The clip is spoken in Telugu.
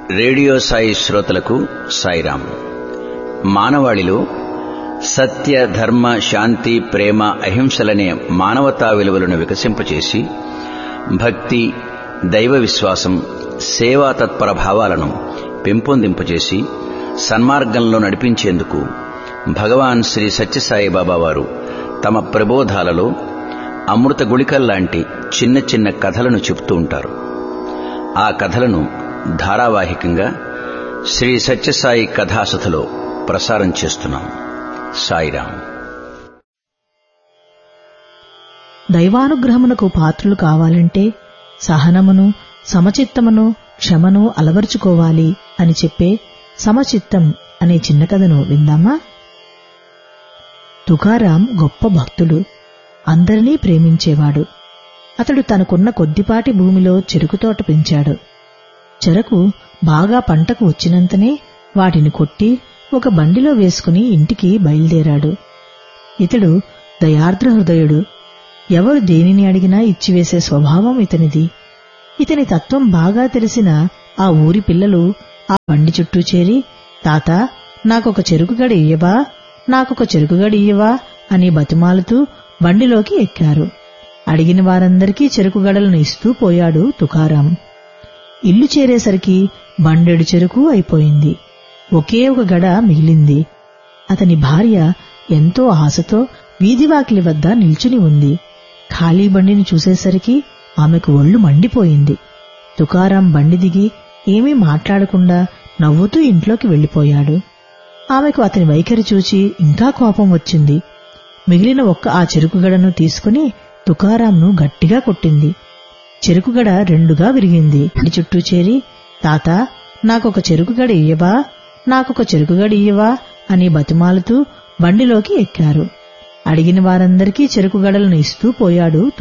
రేడియో సాయి శ్రోతలకు సాయిరాం మానవాళిలో సత్య ధర్మ శాంతి ప్రేమ అహింసలనే మానవతా విలువలను వికసింపచేసి భక్తి దైవ విశ్వాసం సేవా తత్పర భావాలను పెంపొందింపచేసి సన్మార్గంలో నడిపించేందుకు భగవాన్ శ్రీ సత్యసాయి బాబా వారు తమ ప్రబోధాలలో అమృత గుళికల్లాంటి చిన్న చిన్న కథలను చెబుతూ ఉంటారు ఆ కథలను ధారావాహికంగా శ్రీ సత్యసాయి కథాసథలో ప్రసారం చేస్తున్నాం సాయిరాం దైవానుగ్రహమునకు పాత్రులు కావాలంటే సహనమును సమచిత్తమును క్షమను అలవర్చుకోవాలి అని చెప్పే సమచిత్తం అనే చిన్న కథను విందామా తుకారాం గొప్ప భక్తుడు అందరినీ ప్రేమించేవాడు అతడు తనకున్న కొద్దిపాటి భూమిలో చెరుకు తోట పెంచాడు చెరకు బాగా పంటకు వచ్చినంతనే వాటిని కొట్టి ఒక బండిలో వేసుకుని ఇంటికి బయలుదేరాడు ఇతడు దయార్ద్ర హృదయుడు ఎవరు దేనిని అడిగినా ఇచ్చివేసే స్వభావం ఇతనిది ఇతని తత్వం బాగా తెలిసిన ఆ ఊరి పిల్లలు ఆ బండి చుట్టూ చేరి తాత నాకొక చెరుకుగడ ఇయ్యవా నాకొక చెరుకుగడ ఇయ్యవా అని బతిమాలుతూ బండిలోకి ఎక్కారు అడిగిన వారందరికీ చెరుకుగడలను ఇస్తూ పోయాడు తుకారాం ఇల్లు చేరేసరికి బండెడు చెరుకు అయిపోయింది ఒకే ఒక గడ మిగిలింది అతని భార్య ఎంతో ఆశతో వీధివాకిలి వద్ద నిల్చుని ఉంది ఖాళీ బండిని చూసేసరికి ఆమెకు ఒళ్ళు మండిపోయింది తుకారాం బండి దిగి ఏమీ మాట్లాడకుండా నవ్వుతూ ఇంట్లోకి వెళ్లిపోయాడు ఆమెకు అతని వైఖరి చూచి ఇంకా కోపం వచ్చింది మిగిలిన ఒక్క ఆ చెరుకుగడను తీసుకుని తుకారాంను గట్టిగా కొట్టింది చెరుకుగడ రెండుగా విరిగింది ఇంటి చుట్టూ చేరి తాత నాకొక చెరుకుగడ ఇయ్యవా నాకొక చెరుకుగడ ఇయ్యవా అని బతిమాలుతూ బండిలోకి ఎక్కారు అడిగిన వారందరికీ చెరుకుగడలను ఇస్తూ పోయాడు